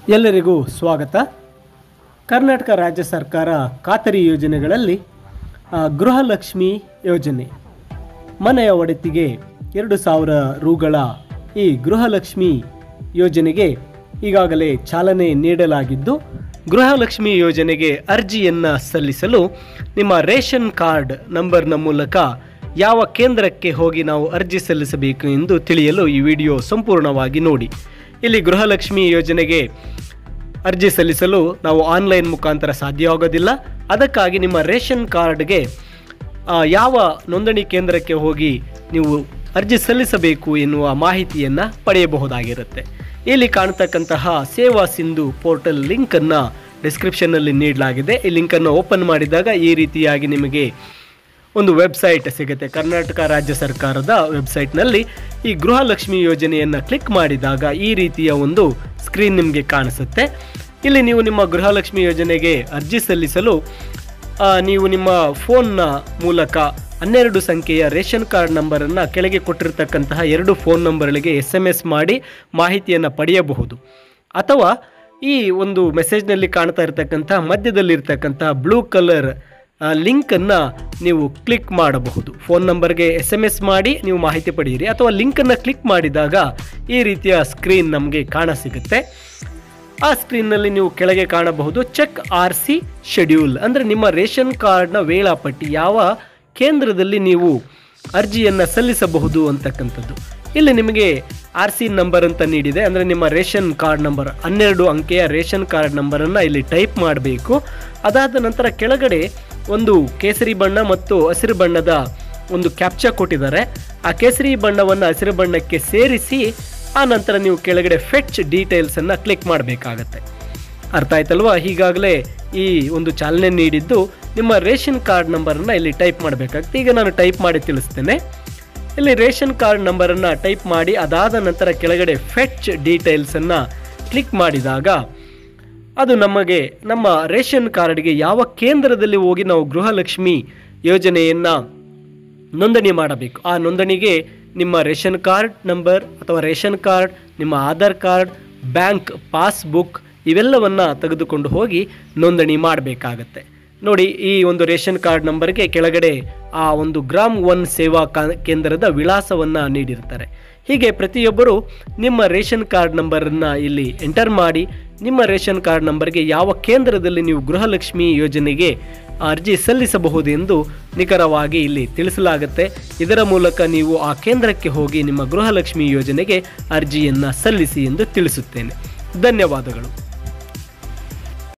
ಎಲ್ಲರಿಗೂ ಸ್ವಾಗತ ಕರ್ನಾಟಕ ರಾಜ್ಯ ಸರ್ಕಾರ ಖಾತರಿ ಯೋಜನೆಗಳಲ್ಲಿ ಆ, ಗೃಹಲಕ್ಷ್ಮಿ ಯೋಜನೆ ಮನೆಯ ಒಡೆತಿಗೆ ಎರಡು ಸಾವಿರ ರೂಗಳ ಈ ಗೃಹಲಕ್ಷ್ಮಿ ಯೋಜನೆಗೆ ಈಗಾಗಲೇ ಚಾಲನೆ ನೀಡಲಾಗಿದ್ದು ಗೃಹಲಕ್ಷ್ಮಿ ಯೋಜನೆಗೆ ಅರ್ಜಿಯನ್ನು ಸಲ್ಲಿಸಲು ನಿಮ್ಮ ರೇಷನ್ ಕಾರ್ಡ್ ನಂಬರ್ನ ಮೂಲಕ ಯಾವ ಕೇಂದ್ರಕ್ಕೆ ಹೋಗಿ ನಾವು ಅರ್ಜಿ ಸಲ್ಲಿಸಬೇಕು ಎಂದು ತಿಳಿಯಲು ಈ ವಿಡಿಯೋ ಸಂಪೂರ್ಣವಾಗಿ ನೋಡಿ ಇಲ್ಲಿ ಗೃಹಲಕ್ಷ್ಮಿ ಯೋಜನೆಗೆ ಅರ್ಜಿ ಸಲ್ಲಿಸಲು ನಾವು ಆನ್ಲೈನ್ ಮುಖಾಂತರ ಸಾಧ್ಯವಾಗೋದಿಲ್ಲ ಅದಕ್ಕಾಗಿ ನಿಮ್ಮ ರೇಷನ್ ಕಾರ್ಡ್ಗೆ ಆ, ಯಾವ ನೋಂದಣಿ ಕೇಂದ್ರಕ್ಕೆ ಹೋಗಿ ನೀವು ಅರ್ಜಿ ಸಲ್ಲಿಸಬೇಕು ಎನ್ನುವ ಮಾಹಿತಿಯನ್ನು ಪಡೆಯಬಹುದಾಗಿರುತ್ತೆ ಇಲ್ಲಿ ಕಾಣ್ತಕ್ಕಂತಹ ಸೇವಾ ಸಿಂಧು ಪೋರ್ಟಲ್ ಲಿಂಕನ್ನು ಡಿಸ್ಕ್ರಿಪ್ಷನ್ನಲ್ಲಿ ನೀಡಲಾಗಿದೆ ಈ ಲಿಂಕನ್ನು ಓಪನ್ ಮಾಡಿದಾಗ ಈ ರೀತಿಯಾಗಿ ನಿಮಗೆ ಒಂದು ವೆಬ್ಸೈಟ್ ಸಿಗುತ್ತೆ ಕರ್ನಾಟಕ ರಾಜ್ಯ ಸರ್ಕಾರದ ವೆಬ್ಸೈಟ್ನಲ್ಲಿ ಈ ಗೃಹಲಕ್ಷ್ಮಿ ಯೋಜನೆಯನ್ನು ಕ್ಲಿಕ್ ಮಾಡಿದಾಗ ಈ ರೀತಿಯ ಒಂದು ಸ್ಕ್ರೀನ್ ನಿಮಗೆ ಕಾಣಿಸುತ್ತೆ ಇಲ್ಲಿ ನೀವು ನಿಮ್ಮ ಗೃಹಲಕ್ಷ್ಮಿ ಯೋಜನೆಗೆ ಅರ್ಜಿ ಸಲ್ಲಿಸಲು ಆ, ನೀವು ನಿಮ್ಮ ಫೋನ್ನ ಮೂಲಕ ಹನ್ನೆರಡು ಸಂಖ್ಯೆಯ ರೇಷನ್ ಕಾರ್ಡ್ ನಂಬರನ್ನು ಕೆಳಗೆ ಕೊಟ್ಟಿರ್ತಕ್ಕಂತಹ ಎರಡು ಫೋನ್ ನಂಬರ್ಗಳಿಗೆ ಎಸ್ ಎಮ್ ಎಸ್ ಮಾಡಿ ಮಾಹಿತಿಯನ್ನು ಪಡೆಯಬಹುದು ಅಥವಾ ಈ ಒಂದು ಮೆಸೇಜ್ನಲ್ಲಿ ಕಾಣ್ತಾ ಇರತಕ್ಕಂಥ ಮಧ್ಯದಲ್ಲಿರ್ತಕ್ಕಂಥ ಬ್ಲೂ ಕಲರ್ ಲಿಂಕನ್ನು ನೀವು ಕ್ಲಿಕ್ ಮಾಡಬಹುದು ಫೋನ್ ನಂಬರ್ಗೆ ಎಸ್ ಎಮ್ ಎಸ್ ಮಾಡಿ ನೀವು ಮಾಹಿತಿ ಪಡೆಯಿರಿ ಅಥವಾ ಲಿಂಕನ್ನು ಕ್ಲಿಕ್ ಮಾಡಿದಾಗ ಈ ರೀತಿಯ ಸ್ಕ್ರೀನ್ ನಮಗೆ ಕಾಣ ಸಿಗುತ್ತೆ ಆ ಸ್ಕ್ರೀನ್ನಲ್ಲಿ ನೀವು ಕೆಳಗೆ ಕಾಣಬಹುದು ಚೆಕ್ ಆರ್ ಸಿ ಶೆಡ್ಯೂಲ್ ಅಂದರೆ ನಿಮ್ಮ ರೇಷನ್ ಕಾರ್ಡ್ನ ವೇಳಾಪಟ್ಟಿ ಯಾವ ಕೇಂದ್ರದಲ್ಲಿ ನೀವು ಅರ್ಜಿಯನ್ನು ಸಲ್ಲಿಸಬಹುದು ಅಂತಕ್ಕಂಥದ್ದು ಇಲ್ಲಿ ನಿಮಗೆ ಆರ್ ಸಿ ನಂಬರ್ ಅಂತ ನೀಡಿದೆ ಅಂದರೆ ನಿಮ್ಮ ರೇಷನ್ ಕಾರ್ಡ್ ನಂಬರ್ ಹನ್ನೆರಡು ಅಂಕೆಯ ರೇಷನ್ ಕಾರ್ಡ್ ನಂಬರನ್ನು ಇಲ್ಲಿ ಟೈಪ್ ಮಾಡಬೇಕು ಅದಾದ ನಂತರ ಕೆಳಗಡೆ ಒಂದು ಕೇಸರಿ ಬಣ್ಣ ಮತ್ತು ಹಸಿರು ಬಣ್ಣದ ಒಂದು ಕ್ಯಾಪ್ಚಾ ಕೊಟ್ಟಿದ್ದಾರೆ ಆ ಕೇಸರಿ ಬಣ್ಣವನ್ನು ಹಸಿರು ಬಣ್ಣಕ್ಕೆ ಸೇರಿಸಿ ಆ ನಂತರ ನೀವು ಕೆಳಗಡೆ ಫೆಚ್ ಡೀಟೇಲ್ಸನ್ನು ಕ್ಲಿಕ್ ಮಾಡಬೇಕಾಗತ್ತೆ ಅರ್ಥ ಆಯ್ತಲ್ವಾ ಈಗಾಗಲೇ ಈ ಒಂದು ಚಾಲನೆ ನೀಡಿದ್ದು ನಿಮ್ಮ ರೇಷನ್ ಕಾರ್ಡ್ ನಂಬರನ್ನು ಇಲ್ಲಿ ಟೈಪ್ ಮಾಡಬೇಕಾಗುತ್ತೆ ಈಗ ನಾನು ಟೈಪ್ ಮಾಡಿ ತಿಳಿಸ್ತೇನೆ ಇಲ್ಲಿ ರೇಷನ್ ಕಾರ್ಡ್ ನಂಬರನ್ನು ಟೈಪ್ ಮಾಡಿ ಅದಾದ ನಂತರ ಕೆಳಗಡೆ ಫೆಚ್ ಡೀಟೇಲ್ಸನ್ನು ಕ್ಲಿಕ್ ಮಾಡಿದಾಗ ಅದು ನಮಗೆ ನಮ್ಮ ರೇಷನ್ ಕಾರ್ಡ್ಗೆ ಯಾವ ಕೇಂದ್ರದಲ್ಲಿ ಹೋಗಿ ನಾವು ಗೃಹಲಕ್ಷ್ಮಿ ಯೋಜನೆಯನ್ನು ನೋಂದಣಿ ಮಾಡಬೇಕು ಆ ನೋಂದಣಿಗೆ ನಿಮ್ಮ ರೇಷನ್ ಕಾರ್ಡ್ ನಂಬರ್ ಅಥವಾ ರೇಷನ್ ಕಾರ್ಡ್ ನಿಮ್ಮ ಆಧಾರ್ ಕಾರ್ಡ್ ಬ್ಯಾಂಕ್ ಪಾಸ್ಬುಕ್ ಇವೆಲ್ಲವನ್ನು ತೆಗೆದುಕೊಂಡು ಹೋಗಿ ನೋಂದಣಿ ಮಾಡಬೇಕಾಗತ್ತೆ ನೋಡಿ ಈ ಒಂದು ರೇಷನ್ ಕಾರ್ಡ್ ನಂಬರ್ಗೆ ಕೆಳಗಡೆ ಆ ಒಂದು ಗ್ರಾಮ್ ಒನ್ ಸೇವಾ ಕಾ- ಕೇಂದ್ರದ ವಿಳಾಸವನ್ನು ನೀಡಿರ್ತಾರೆ ಹೀಗೆ ಪ್ರತಿಯೊಬ್ಬರು ನಿಮ್ಮ ರೇಷನ್ ಕಾರ್ಡ್ ನಂಬರನ್ನು ಇಲ್ಲಿ ಎಂಟರ್ ಮಾಡಿ ನಿಮ್ಮ ರೇಷನ್ ಕಾರ್ಡ್ ನಂಬರ್ಗೆ ಯಾವ ಕೇಂದ್ರದಲ್ಲಿ ನೀವು ಗೃಹಲಕ್ಷ್ಮಿ ಯೋಜನೆಗೆ ಅರ್ಜಿ ಸಲ್ಲಿಸಬಹುದು ಎಂದು ನಿಖರವಾಗಿ ಇಲ್ಲಿ ತಿಳಿಸಲಾಗುತ್ತೆ ಇದರ ಮೂಲಕ ನೀವು ಆ ಕೇಂದ್ರಕ್ಕೆ ಹೋಗಿ ನಿಮ್ಮ ಗೃಹಲಕ್ಷ್ಮಿ ಯೋಜನೆಗೆ ಅರ್ಜಿಯನ್ನು ಸಲ್ಲಿಸಿ ಎಂದು ತಿಳಿಸುತ್ತೇನೆ ಧನ್ಯವಾದಗಳು